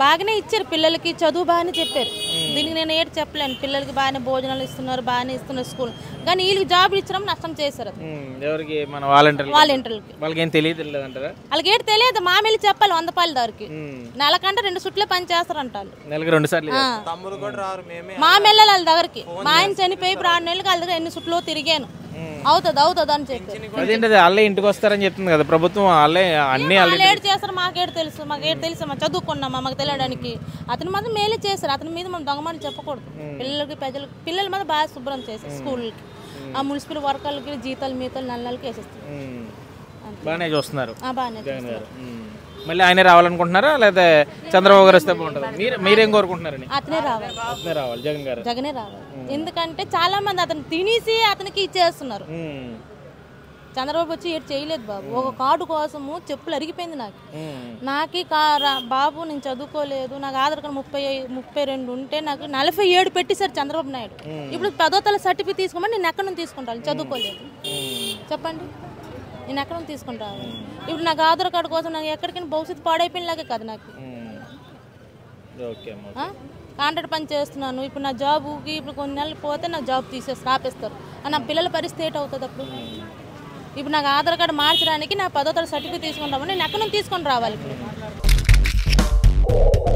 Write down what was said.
బాగానే ఇచ్చారు పిల్లలకి చదువు బాగానే చెప్పారు దీనికి నేను ఏంటి చెప్పలేను పిల్లలకి బాగానే భోజనాలు ఇస్తున్నారు బాగానే ఇస్తున్నారు స్కూల్ కానీ వీళ్ళకి జాబ్ ఇచ్చడం నష్టం చేశారు అది ఉమ్, ఎవరికి మన వాలంటీర్లు వాళ్ళ ఇంటర్వ్యూకి వాళ్ళకి ఏం తెలియదు లేదంటారా వాళ్ళకి ఏంటి తెలియదు మా వెళ్ళి చెప్పాలి వంద పాలు దారికి ఉమ్, నెలకంటే రెండు సుట్లే పని చేస్తారంట వాళ్ళు నెలకి రెండు సార్లు ఆ. తమ్ముడు కూడా రారు మేమే మా మెల్లలు వాళ్ళ దగ్గరికి మా ఆయన చనిపోయి ఇప్పుడు ఆరు నెలలకి వాళ్ళ దగ్గర ఎన్ని సుట్లు తిరిగాను అవుతుంది అవుతుంది అని చెప్పి అదేంటి అది వాళ్ళే ఇంటికి వస్తారని చెప్తుంది కదా ప్రభుత్వం వాళ్ళే అన్ని వాళ్ళే వాళ్ళు ఏడు చేస్తారు మాకేడు తెలుసు మాకేడు తెలుసు మా చదువుకున్నామా మాకు తెలియడానికి అతని మాత్రం మేలే చేస్తారు అతని మీద మనం దొంగమని చెప్పకూడదు పిల్లలకి ప్రజలకి పిల్లల మీద బాగా శుభ్రం చేస్తారు స్కూల్కి ఆ మున్సిపల్ వర్కర్లకి జీతాలు మీతాలు నెలలకి వేసేస్తారు ఉమ్, బాగానే చూస్తున్నారు ఆ, బాగానే జగన్ గారు ఉమ్. మళ్ళీ ఆయనే రావాలనుకుంటున్నారా లేదా చంద్రబాబు గారు వస్తే బాగుంటుంది మీరు మీరేం కోరుకుంటున్నారని అతనే రావాలి అతనే రావాలి జగన్ గారు జగనే రావాలి ఎందుకంటే చాలా మంది అతను తినేసి అతనికి ఇచ్చేస్తున్నారు ఉమ్, చంద్రబాబు వచ్చి ఏడు చేయలేదు బాబు ఒక కార్డు కోసము చెప్పులు అరిగిపోయింది నాకు ఉమ్, నాకి కా రా- బాబు నేను చదువుకోలేదు నాకు ఆధార్ కార్డు ముప్పై ముప్పై రెండు ఉంటే నాకు నలభై ఏడు పెట్టేశారు చంద్రబాబు నాయుడు ఇప్పుడు పదో తల సర్టిఫికేట్ తీసుకోమని నేను ఎక్కడ నుంచి తీసుకుంటాను చదువుకోలేదు ఉమ్. చెప్పండి నేను ఎక్కడ నుంచి తీసుకుంటాను ఇప్పుడు నాకు ఆధార్ కార్డు కోసం నాకు ఎక్కడికైనా భవిష్యత్తు పాడైపోయినలాగే కదా నాకు ఉమ్. ఓకే అమ్మ కాంట్రాక్ట్ పని చేస్తున్నాను ఇప్పుడు నా జాబుకి ఇప్పుడు కొన్ని నెలలు పోతే నా జాబ్ తీసేస్తారు ఆపేస్తారు ఆ నా పిల్లల పరిస్థితి ఏంటి అవుతుంది అప్పుడు ఇప్పుడు నాకు ఆధార్ కార్డు మార్చడానికి నా పదో తరగతి సర్టిఫికేట్ తీసుకుంటామని నేను ఎక్కడ నుంచి తీసుకొని రావాలి ఇప్పుడు